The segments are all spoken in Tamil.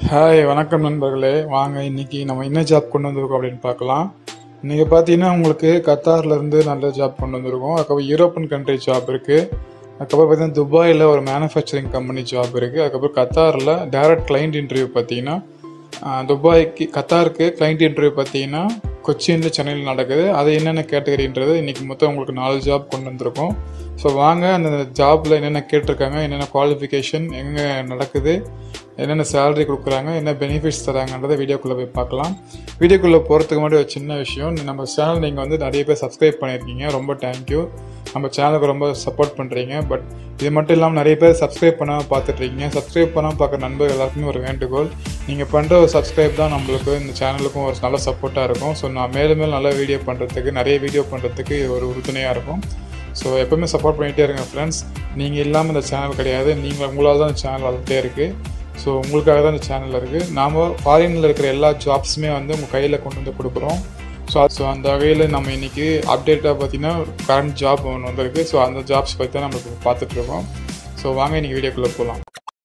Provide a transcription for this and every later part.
ஹாய் வணக்கம் நண்பர்களே வாங்க இன்னைக்கு நம்ம என்ன ஜாப் கொண்டு வந்திருக்கோம் அப்படின்னு பார்க்கலாம் இன்னைக்கு பார்த்தீங்கன்னா உங்களுக்கு கத்தார்ல இருந்து நல்ல ஜாப் கொண்டு வந்திருக்கோம் அதுக்கப்புறம் யூரோப்பியன் கண்ட்ரி ஜாப் இருக்கு அதுக்கப்புறம் பார்த்தீங்கன்னா துபாயில் ஒரு மேனுஃபேக்சரிங் கம்பெனி ஜாப் இருக்கு அதுக்கப்புறம் கத்தாரில் டைரக்ட் கிளைண்ட் இன்டர்வியூ பார்த்தீங்கன்னா ஆஹ், துபாய்க்கு கத்தாருக்கு கிளைண்ட் இன்டர்வியூ பார்த்தீங்கன்னா கொச்சின்ல சென்னையில் நடக்குது அது என்னென்ன கேட்டகரின்றது இன்னைக்கு மொத்தம் உங்களுக்கு நாலு ஜாப் கொண்டு வந்திருக்கோம் ஸோ வாங்க அந்த ஜாப்ல என்னென்ன கேட்டிருக்காங்க என்னென்ன குவாலிஃபிகேஷன் எங்கே நடக்குது என்னென்ன சேலரி கொடுக்குறாங்க என்ன பெனிஃபிட்ஸ் தராங்கன்றதை வீடியோக்குள்ளே போய் பார்க்கலாம் வீடியோக்குள்ளே போகிறதுக்கு முன்னாடி ஒரு சின்ன விஷயம் நம்ம சேனல் நீங்கள் வந்து நிறைய பேர் சப்ஸ்கிரைப் பண்ணியிருக்கீங்க ரொம்ப தேங்க்யூ நம்ம சேனலுக்கு ரொம்ப சப்போர்ட் பண்ணுறீங்க பட் இது மட்டும் இல்லாமல் நிறைய பேர் சப்ஸ்கிரைப் பண்ணாமல் பார்த்துட்ருக்கீங்க சப்ஸ்கிரைப் பண்ணாமல் பார்க்குற நண்பர் எல்லாருக்குமே ஒரு வேண்டுகோள் நீங்கள் பண்ணுற ஒரு சப்ஸ்கிரைப் தான் நம்மளுக்கு இந்த சேனலுக்கும் ஒரு நல்ல சப்போர்ட்டாக இருக்கும் ஸோ நான் மேலும் மேலும் நல்ல வீடியோ பண்ணுறதுக்கு நிறைய வீடியோ பண்ணுறதுக்கு இது ஒரு உறுதுணையாக இருக்கும் ஸோ எப்பவுமே சப்போர்ட் பண்ணிகிட்டே இருங்க ஃப்ரெண்ட்ஸ் நீங்கள் இல்லாமல் இந்த சேனல் கிடையாது நீங்கள் உங்களால் தான் இந்த சேனல் வளர்த்தே இருக்குது ஸோ உங்களுக்காக தான் இந்த சேனல் இருக்குது நாம் ஃபாரினில் இருக்கிற எல்லா ஜாப்ஸுமே வந்து உங்கள் கையில் கொண்டு வந்து கொடுக்குறோம் ஸோ ஸோ அந்த வகையில் நம்ம இன்னைக்கு அப்டேட்டாக பார்த்தீங்கன்னா கரண்ட் ஜாப் ஒன்று வந்திருக்கு ஸோ அந்த ஜாப்ஸ் பற்றி தான் நம்ம பார்த்துட்ருக்கோம் ஸோ வாங்க இன்னைக்கு வீடியோக்குள்ளே போகலாம்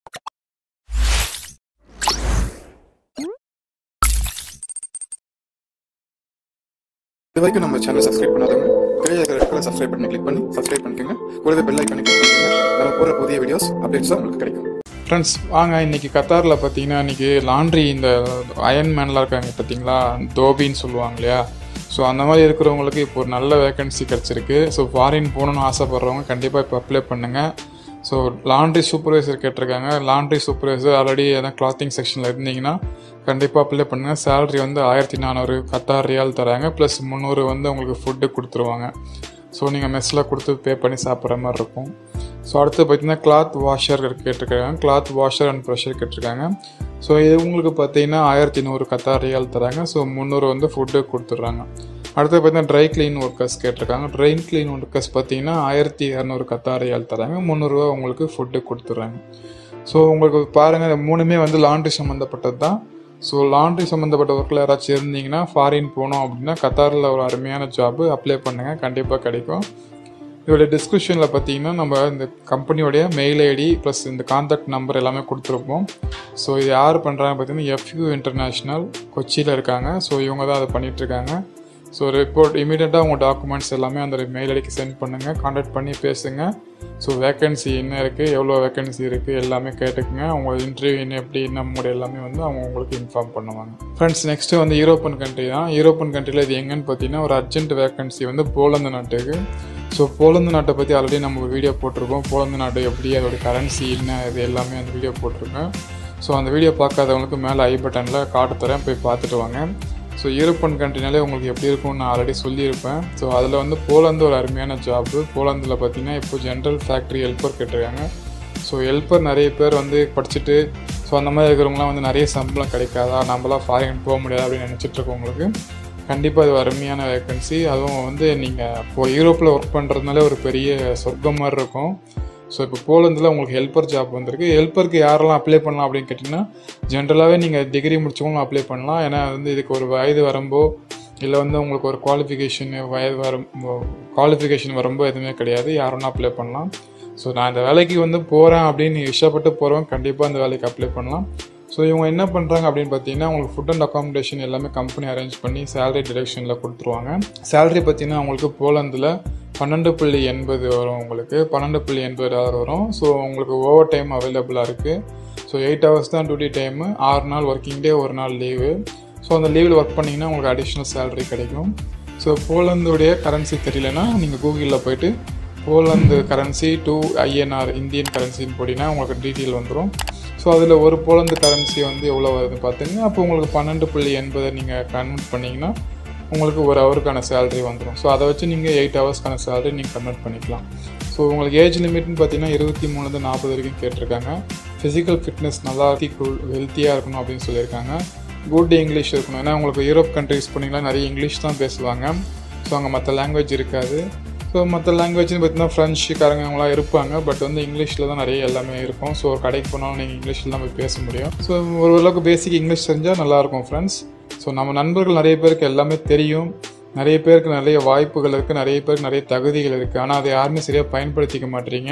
இது வரைக்கும் நம்ம சேனல் சப்ஸ்கிரைப் பண்ணாதவங்க கீழே இருக்கிற ரெட் கலர் சப்ஸ்கிரைப் பண்ணி கிளிக் பண்ணி சப்ஸ்கிரைப் பண்ணிக்கோங்க கூடவே பெல் ஐக்கானை கிளிக் பண்ணிக்கோங்க நம்ம போகிற புதிய வீடியோஸ் அப்டேட்ஸாக உங்களுக்கு கிடைக்கும் ஃப்ரெண்ட்ஸ் வாங்க இன்னைக்கு கத்தாரில் பார்த்தீங்கன்னா இன்னைக்கு லாண்ட்ரி இந்த அயன் மேன்லாம் இருக்காங்க பார்த்தீங்களா தோபின்னு சொல்லுவாங்க இல்லையா ஸோ அந்த மாதிரி இருக்கிறவங்களுக்கு இப்போ ஒரு நல்ல வேகன்சி கிடச்சிருக்கு ஸோ ஃபாரின் போகணுன்னு ஆசைப்படுறவங்க கண்டிப்பாக இப்போ அப்ளை பண்ணுங்கள் ஸோ லாண்ட்ரி சூப்பர்வைசர் கேட்டிருக்காங்க லாண்ட்ரி சூப்பர்வைசர் ஆல்ரெடி எதாவது கிளாத்திங் செக்ஷனில் இருந்தீங்கன்னா கண்டிப்பாக அப்ளை பண்ணுங்கள் சேலரி வந்து ஆயிரத்தி நானூறு கத்தார் ரியால் தராங்க ப்ளஸ் முந்நூறு வந்து உங்களுக்கு ஃபுட்டு கொடுத்துருவாங்க ஸோ நீங்கள் மெஸ்ஸில் கொடுத்து பே பண்ணி சாப்பிட்ற மாதிரி இருக்கும் ஸோ அடுத்து பார்த்தீங்கன்னா கிளாத் வாஷர் கேட்டிருக்காங்க கிளாத் வாஷர் அண்ட் ப்ரெஷர் கேட்டிருக்காங்க ஸோ இது உங்களுக்கு பார்த்தீங்கன்னா ஆயிரத்தி நூறு கத்தார் ரியால் தராங்க ஸோ முந்நூறு வந்து ஃபுட்டு கொடுத்துட்றாங்க அடுத்து பார்த்தீங்கன்னா ட்ரை க்ளீன் ஒர்க்கர்ஸ் கேட்டிருக்காங்க ட்ரை க்ளீன் ஒர்க்கர்ஸ் பார்த்தீங்கன்னா ஆயிரத்தி இரநூறு கத்தார் ரியால் தராங்க முந்நூறுரூவா உங்களுக்கு ஃபுட்டு கொடுத்துட்றாங்க ஸோ உங்களுக்கு பாருங்கள் இந்த மூணுமே வந்து லாண்ட்ரி சம்மந்தப்பட்டது தான் ஸோ லாண்ட்ரி சம்மந்தப்பட்ட ஒர்க்கில் யாராச்சும் இருந்தீங்கன்னா ஃபாரின் போனோம் அப்படின்னா கத்தாரில் ஒரு அருமையான ஜாப்பு அப்ளை பண்ணுங்கள் கண்டிப்பாக கிடைக்கும் இதோட டிஸ்கிரிப்ஷனில் பார்த்தீங்கன்னா நம்ம இந்த கம்பெனியோடைய மெயில் ஐடி ப்ளஸ் இந்த காண்டாக்ட் நம்பர் எல்லாமே கொடுத்துருப்போம் ஸோ இது யார் பண்ணுறாங்க பார்த்தீங்கன்னா எஃப்யூ இன்டர்நேஷ்னல் கொச்சியில் இருக்காங்க ஸோ இவங்க தான் அதை பண்ணிகிட்ருக்காங்க ஸோ ரிப்போர்ட் இமீடியட்டாக உங்கள் டாக்குமெண்ட்ஸ் எல்லாமே அந்த மெயில் ஐடிக்கு சென்ட் பண்ணுங்கள் காண்டாக்ட் பண்ணி பேசுங்க ஸோ வேக்கன்சி என்ன இருக்குது எவ்வளோ வேக்கன்சி இருக்குது எல்லாமே கேட்டுக்குங்க அவங்க இன்டர்வியூ என்ன எப்படி என்ன மூடு எல்லாமே வந்து அவங்க உங்களுக்கு இன்ஃபார்ம் பண்ணுவாங்க ஃப்ரெண்ட்ஸ் நெக்ஸ்ட்டு வந்து யூரோப்பன் கண்ட்ரி தான் யூரோப்பன் கண்ட்ரியில் இது எங்கன்னு பார்த்தீங்கன்னா ஒரு அர்ஜென்ட் வேக்கன்சி வந்து போலந்து நாட்டுக்கு ஸோ போலந்து நாட்டை பற்றி ஆல்ரெடி நம்ம ஒரு வீடியோ போட்டிருக்கோம் போலந்து நாடு எப்படி அதோட கரன்சி என்ன இது எல்லாமே அந்த வீடியோ போட்டிருக்கேன் ஸோ அந்த வீடியோ பார்க்காதவங்களுக்கு மேலே ஐ பட்டனில் காட்டு தரேன் போய் பார்த்துட்டு வாங்க ஸோ யூரோப்பன் கண்ட்ரினாலே உங்களுக்கு எப்படி இருக்கும்னு நான் ஆல்ரெடி சொல்லியிருப்பேன் ஸோ அதில் வந்து போலந்து ஒரு அருமையான ஜாப்பு போலந்தில் பார்த்தீங்கன்னா இப்போ ஜென்ரல் ஃபேக்ட்ரி ஹெல்ப்பர் கேட்டிருக்காங்க ஸோ ஹெல்ப்பர் நிறைய பேர் வந்து படிச்சுட்டு ஸோ அந்த மாதிரி இருக்கிறவங்களாம் வந்து நிறைய சம்பளம் கிடைக்காதா நம்மளாம் ஃபாரின் போக முடியாது அப்படின்னு நினச்சிட்டு இருக்கவங்களுக்கு கண்டிப்பாக இது ஒரு அருமையான வேக்கன்சி அதுவும் வந்து நீங்கள் இப்போ யூரோப்பில் ஒர்க் பண்ணுறதுனால ஒரு பெரிய சொர்க்கம் மாதிரி இருக்கும் ஸோ இப்போ போலந்தில் உங்களுக்கு ஹெல்ப்பர் ஜாப் வந்திருக்கு ஹெல்ப்பருக்கு யாரெல்லாம் அப்ளை பண்ணலாம் அப்படின்னு கேட்டிங்கன்னா ஜென்ரலாகவே நீங்கள் டிகிரி முடிச்சவங்களும் அப்ளை பண்ணலாம் ஏன்னா வந்து இதுக்கு ஒரு வயது வரம்போ இல்லை வந்து உங்களுக்கு ஒரு குவாலிஃபிகேஷன் வயது வரம் குவாலிஃபிகேஷன் வரம்போ எதுவுமே கிடையாது யாரும் அப்ளை பண்ணலாம் ஸோ நான் இந்த வேலைக்கு வந்து போகிறேன் அப்படின்னு இஷ்டப்பட்டு போகிறவங்க கண்டிப்பாக அந்த வேலைக்கு அப்ளை பண்ணலாம் ஸோ இவங்க என்ன பண்ணுறாங்க அப்படின்னு பார்த்தீங்கன்னா உங்களுக்கு ஃபுட் அண்ட் அக்காமடேஷன் எல்லாமே கம்பெனி அரேஞ்ச் பண்ணி சேலரி டிரெக்ஷனில் கொடுத்துருவாங்க சேலரி பார்த்தீங்கன்னா உங்களுக்கு போலந்தில் பன்னெண்டு புள்ளி எண்பது வரும் உங்களுக்கு பன்னெண்டு புள்ளி எண்பது டாலர் வரும் ஸோ உங்களுக்கு ஓவர் டைம் அவைலபிளாக இருக்குது ஸோ எயிட் ஹவர்ஸ் தான் டியூட்டி டைமு ஆறு நாள் ஒர்க்கிங் டே ஒரு நாள் லீவு ஸோ அந்த லீவில் ஒர்க் பண்ணிங்கன்னா உங்களுக்கு அடிஷ்னல் சேலரி கிடைக்கும் ஸோ போலந்துடைய கரன்சி தெரியலனா நீங்கள் கூகுளில் போயிட்டு Poland currency to INR Indian கரன்சின்னு போட்டிங்கன்னா உங்களுக்கு டீட்டெயில் வந்துடும் ஸோ அதில் ஒரு போலந்து கரன்சி வந்து எவ்வளோ வருதுன்னு பார்த்துங்க அப்போ உங்களுக்கு பன்னெண்டு புள்ளி எண்பதை நீங்கள் கன்வெர்ட் பண்ணிங்கன்னா உங்களுக்கு ஒரு ஹவருக்கான சேலரி வந்துடும் ஸோ அதை வச்சு நீங்கள் எயிட் ஹவர்ஸ்க்கான சேலரி நீங்கள் கன்வெர்ட் பண்ணிக்கலாம் ஸோ உங்களுக்கு ஏஜ் லிமிட்னு பார்த்தீங்கன்னா இருபத்தி மூணுலேருந்து நாற்பது வரைக்கும் கேட்டிருக்காங்க ஃபிசிக்கல் ஃபிட்னஸ் நல்லா ஹெல்த்தியாக இருக்கணும் அப்படின்னு சொல்லியிருக்காங்க குட் இங்கிலீஷ் இருக்கணும் ஏன்னா உங்களுக்கு யூரோப் கண்ட்ரிஸ் போனீங்கன்னா நிறைய இங்கிலீஷ் தான் பேசுவாங்க ஸோ அங்கே மற்ற லாங்குவேஜ் இருக்காது ஸோ மற்ற லாங்குவேஜ்னு பார்த்தீங்கன்னா ஃப்ரெஞ்சுக்காரங்க அவங்களாம் இருப்பாங்க பட் வந்து இங்கிலீஷில் தான் நிறைய எல்லாமே இருக்கும் ஸோ ஒரு கடைக்கு போனாலும் நீங்கள் இங்கிலீஷில் தான் போய் பேச முடியும் ஸோ ஓரளவுக்கு பேசிக் இங்கிலீஷ் தெரிஞ்சால் நல்லாயிருக்கும் ஃப்ரெண்ட்ஸ் ஸோ நம்ம நண்பர்கள் நிறைய பேருக்கு எல்லாமே தெரியும் நிறைய பேருக்கு நிறைய வாய்ப்புகள் இருக்குது நிறைய பேருக்கு நிறைய தகுதிகள் இருக்குது ஆனால் அதை யாருமே சரியாக பயன்படுத்திக்க மாட்டீங்க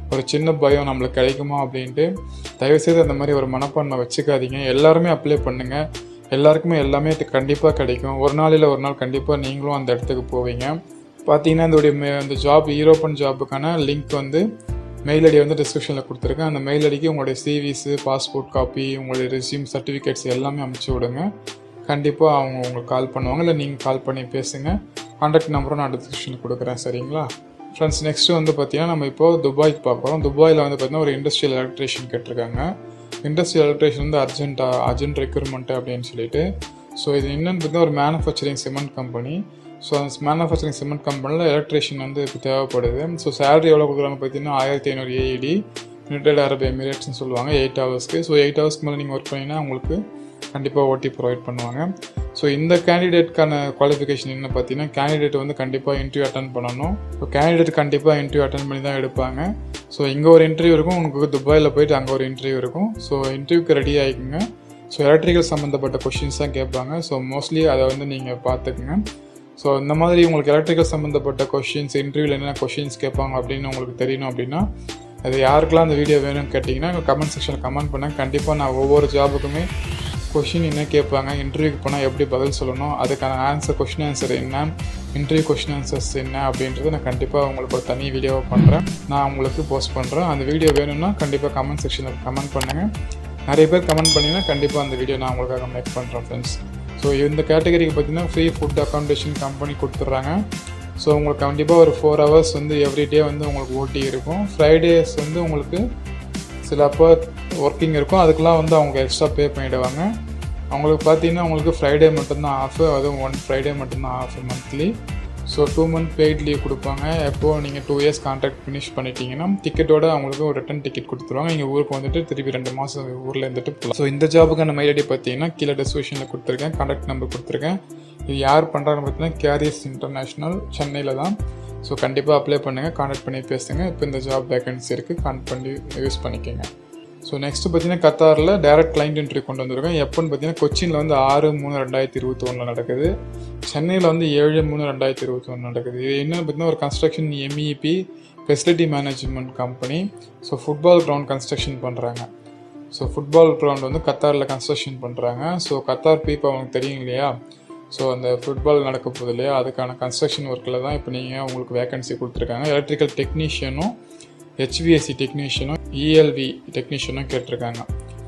ஒரு சின்ன பயம் நம்மளுக்கு கிடைக்குமா அப்படின்ட்டு தயவுசெய்து அந்த மாதிரி ஒரு மனப்பான்மை வச்சுக்காதீங்க எல்லாருமே அப்ளை பண்ணுங்கள் எல்லாருக்குமே எல்லாமே கண்டிப்பாக கிடைக்கும் ஒரு நாள் இல்லை ஒரு நாள் கண்டிப்பாக நீங்களும் அந்த இடத்துக்கு போவீங்க பார்த்தீங்கன்னா இதோடைய மே அந்த ஜாப் ஈரோப்பன் ஜாபுக்கான லிங்க் வந்து மெயில் ஐடி வந்து டிஸ்கிரிப்ஷனில் கொடுத்துருக்கேன் அந்த மெயில் ஐடிக்கு உங்களுடைய சிவிஸு பாஸ்போர்ட் காப்பி உங்களுடைய ரெசியூம் சர்டிஃபிகேட்ஸ் எல்லாமே அனுப்பிச்சி விடுங்க கண்டிப்பாக அவங்க உங்களுக்கு கால் பண்ணுவாங்க இல்லை நீங்கள் கால் பண்ணி பேசுங்க கான்டாக்ட் நம்பரும் நான் டிஸ்கிரிப்ஷனில் கொடுக்குறேன் சரிங்களா ஃப்ரெண்ட்ஸ் நெக்ஸ்ட்டு வந்து பார்த்தீங்கன்னா நம்ம இப்போ துபாய் பார்க்குறோம் துபாயில் வந்து பார்த்தீங்கன்னா ஒரு இண்டஸ்ட்ரியல் எலக்ட்ரிஷியன் கேட்டிருக்காங்க இண்டஸ்ட்ரியல் எலக்ட்ரிஷியன் வந்து அர்ஜென்ட்டாக அர்ஜென்ட் ரெக்யூர்மெண்ட் அப்படின்னு சொல்லிட்டு ஸோ இது என்னென்னு பார்த்தீங்கன்னா ஒரு மேனுஃபேக்சரிங் சிமெண்ட் கம்பெனி ஸோ அந்த மேனுஃபேக்சரிங் சிமெண்ட் கம்பெனியில் எலக்ட்ரிஷியன் வந்து இப்போ தேவைப்படுது ஸோ சேலரி எவ்வளோ கொடுக்குறாங்க பார்த்தீங்கன்னா ஆயிரத்தி ஐநூறு ஏஇடி யுனைடெட் அரப் எமிரேட்ஸ்னு சொல்லுவாங்க எயிட் ஹவர்ஸ்க்கு ஸோ எயிட் ஹவர்ஸ்க்கு மேலே நீங்கள் ஒர்க் பண்ணிங்கன்னா உங்களுக்கு கண்டிப்பாக ஓடி ப்ரொவைட் பண்ணுவாங்க ஸோ இந்த கேண்டிடேட்கான குவாலிஃபிகேஷன் என்ன பார்த்தீங்கன்னா கேண்டிடேட் வந்து கண்டிப்பாக இன்டர்வியூ அட்டன் பண்ணணும் ஸோ கேண்டிடேட் கண்டிப்பாக இன்டர்வியூ அட்டன் பண்ணி தான் எடுப்பாங்க ஸோ இங்கே ஒரு இன்டர்வியூ இருக்கும் உங்களுக்கு துபாயில் போயிட்டு அங்கே ஒரு இன்டர்வியூ இருக்கும் ஸோ இன்டர்வியூக்கு ரெடி ஆகிக்குங்க ஸோ எலக்ட்ரிக்கல் சம்மந்தப்பட்ட கொஷின்ஸ் தான் கேட்பாங்க ஸோ மோஸ்ட்லி அதை வந்து நீங்கள் பார்த்துக்குங்க ஸோ இந்த மாதிரி உங்களுக்கு எலக்ட்ரிக்கல் சம்மந்தப்பட்ட கொஷின்ஸ் இன்டர்வியூவில் என்னென்ன கொஷின்ஸ் கேட்பாங்க அப்படின்னு உங்களுக்கு தெரியணும் அப்படின்னா அது யாருக்கெல்லாம் அந்த வீடியோ வேணும்னு கேட்டிங்கன்னா கமெண்ட் செக்ஷனில் கமெண்ட் பண்ணேன் கண்டிப்பாக நான் ஒவ்வொரு ஜாபுக்குமே கொஷின் என்ன கேட்பாங்க இன்டர்வியூக்கு போனால் எப்படி பதில் சொல்லணும் அதுக்கான ஆன்சர் கொஷின் ஆன்சர் என்ன இன்டர்வியூ கொஷின் ஆன்சர்ஸ் என்ன அப்படின்றத நான் கண்டிப்பாக உங்களுக்கு ஒரு தனி வீடியோவை பண்ணுறேன் நான் உங்களுக்கு போஸ்ட் பண்ணுறேன் அந்த வீடியோ வேணும்னா கண்டிப்பாக கமெண்ட் செக்ஷனில் கமெண்ட் பண்ணுங்கள் நிறைய பேர் கமெண்ட் பண்ணிங்கன்னா கண்டிப்பாக அந்த வீடியோ நான் உங்களுக்காக மேக் பண்ணுறேன் ஃப்ரெண்ட்ஸ் ஸோ இந்த கேட்டகரிக்கு பார்த்தீங்கன்னா ஃப்ரீ ஃபுட் அக்காமடேஷன் கம்பெனி கொடுத்துட்றாங்க ஸோ உங்களுக்கு கண்டிப்பாக ஒரு ஃபோர் ஹவர்ஸ் வந்து எவ்ரிடே வந்து உங்களுக்கு ஓட்டி இருக்கும் ஃப்ரைடேஸ் வந்து உங்களுக்கு சில அப்போ ஒர்க்கிங் இருக்கும் அதுக்கெலாம் வந்து அவங்க எக்ஸ்ட்ரா பே பண்ணிவிடுவாங்க அவங்களுக்கு பார்த்தீங்கன்னா உங்களுக்கு ஃப்ரைடே மட்டும்தான் ஆஃபு அதுவும் ஒன் ஃப்ரைடே மட்டும்தான் off monthly so two month paid leave கொடுப்பாங்க எப்போது நீங்கள் டூ இயர்ஸ் கான்ட்ராக்ட் ஃபினிஷ் பண்ணிட்டீங்கன்னா டிக்கெட்டோட அவங்களுக்கு ஒரு ரிட்டன் டிக்கெட் கொடுத்துருவாங்க நீங்கள் ஊருக்கு வந்துட்டு திருப்பி ரெண்டு மாதம் ஊரில் இருந்துட்டு போகலாம் ஸோ இந்த ஜாபுக்கான மெயில் ஐடி பார்த்தீங்கன்னா கீழே டிஸ்கிரிப்ஷனில் கொடுத்துருக்கேன் கான்டாக்ட் நம்பர் கொடுத்துருக்கேன் இது யார் பண்ணுறாங்கன்னு பார்த்தீங்கன்னா கேரியர்ஸ் இன்டர்நேஷ்னல் சென்னையில் தான் ஸோ கண்டிப்பாக அப்ளை பண்ணுங்கள் கான்டாக்ட் பண்ணி பேசுங்க இப்போ இந்த ஜாப் வேகன்சி இருக்குது கான்டாக்ட் பண்ணி யூஸ் பண்ணிக்கோங்க ஸோ நெக்ஸ்ட்டு பார்த்தீங்கன்னா கத்தாரில் டேரக்ட் கிளைண்ட் இன்ட்ரி கொண்டு வந்திருக்கோம் எப்போன்னு பார்த்தீங்கன்னா கொச்சினில் வந்து ஆறு மூணு ரெண்டாயிரத்தி இருபத்தி ஒன்றில் நடக்குது சென்னையில் வந்து ஏழு மூணு ரெண்டாயிரத்தி இருபத்தி ஒன்று நடக்குது இது என்னென்னு பார்த்தீங்கன்னா ஒரு construction MEP facility management company so football ground construction பண்ணுறாங்க ஸோ ஃபுட்பால் கிரவுண்ட் வந்து கத்தாரில் கன்ஸ்ட்ரக்ஷன் பண்ணுறாங்க ஸோ கத்தார் பீப் அவங்களுக்கு தெரியும் இல்லையா ஸோ அந்த ஃபுட்பால் நடக்க போகுது இல்லையா அதுக்கான கன்ஸ்ட்ரக்ஷன் ஒர்க்கில் தான் இப்போ நீங்கள் உங்களுக்கு வேகன்சி கொடுத்துருக்காங்க எலக்ட்ரிக்கல் டெக்னீஷியனும் ஹெச்விஎஸ்சி டெக்னீஷியனும் இஎல்வி டெக்னீஷியனும் கேட்டிருக்காங்க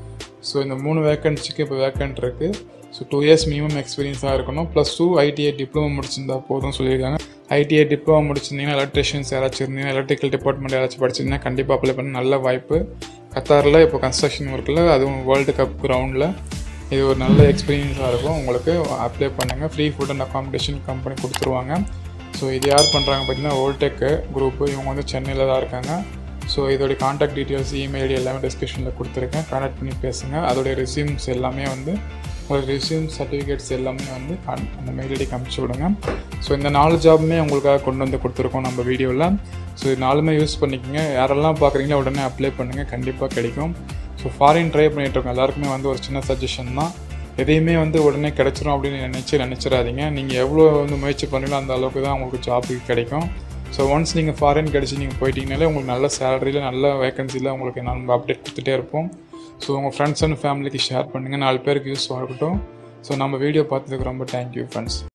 ஸோ இந்த மூணு வேக்கன்சிக்கு இப்போ வேக்கன்ட் இருக்குது ஸோ டூ இயர்ஸ் மினிமம் எக்ஸ்பீரியன்ஸாக இருக்கணும் ப்ளஸ் டூ ஐடிஐ டிப்ளமோ முடிச்சிருந்தா போதும் சொல்லியிருக்காங்க ஐடிஐ டிப்ளமோ முடிச்சிருந்தீங்கன்னா எலக்ட்ரிஷியன்ஸ் யாராச்சும் இருந்தீங்கன்னா எலக்ட்ரிக்கல் டிபார்ட்மெண்ட் யாராச்சும் படிச்சிருந்தீங்கன்னா கண்டிப்பாக அப்ளை பண்ண நல்ல வாய்ப்பு கத்தாரில் இப்போ கன்ஸ்ட்ரக்ஷன் ஒர்க்கில் அதுவும் வேர்ல்டு கப் கிரவுண்டில் இது ஒரு நல்ல எக்ஸ்பீரியன்ஸாக இருக்கும் உங்களுக்கு அப்ளை பண்ணுங்கள் free food and accommodation company கொடுத்துருவாங்க ஸோ இது யார் பண்ணுறாங்க பார்த்தீங்கன்னா ஓல்டெக்கு குரூப்பு இவங்க வந்து சென்னையில் தான் இருக்காங்க ஸோ இதோடைய காண்டாக்ட் டீட்டெயில்ஸ் இமெயில் ஐடி எல்லாமே டிஸ்கிரிப்ஷனில் கொடுத்துருக்கேன் கான்டாக்ட் பண்ணி பேசுங்க அதோடைய ரெசியூம்ஸ் எல்லாமே வந்து ஒரு ரெசியூம் சர்டிஃபிகேட்ஸ் எல்லாமே வந்து con- அந்த மெயில் ஐடிக்கு அனுப்பிச்சி விடுங்க ஸோ இந்த நாலு ஜாபுமே உங்களுக்காக கொண்டு வந்து கொடுத்துருக்கோம் நம்ம வீடியோவில் ஸோ இது நாலுமே யூஸ் பண்ணிக்கோங்க யாரெல்லாம் பார்க்குறீங்களோ உடனே அப்ளை பண்ணுங்கள் கண்டிப்பாக கிடைக்கும் ஸோ ஃபாரின் ட்ரை பண்ணிகிட்ருக்கோம் எல்லாருக்குமே வந்து ஒரு சின்ன சஜஷன் தான் எதையுமே வந்து உடனே கிடைச்சிரும் அப்படின்னு நினச்சி நினச்சிடாதீங்க நீங்கள் எவ்வளோ வந்து முயற்சி பண்ணீங்களோ அந்த அளவுக்கு தான் உங்களுக்கு ஜாபுக்கு கிடைக்கும் ஸோ ஒன்ஸ் நீங்கள் ஃபாரின் கிடச்சி நீங்கள் போயிட்டீங்கனாலே உங்களுக்கு நல்ல சேலரியில் நல்ல வேகன்சியில் உங்களுக்கு நம்ம அப்டேட் கொடுத்துட்டே இருப்போம் ஸோ உங்கள் ஃப்ரெண்ட்ஸ் அண்ட் ஃபேமிலிக்கு ஷேர் பண்ணுங்கள் நாலு பேருக்கு யூஸ் ஆகட்டும் ஸோ நம்ம வீடியோ பார்த்ததுக்கு ரொம்ப தேங்க்யூ ஃப்ரெண்ட்ஸ்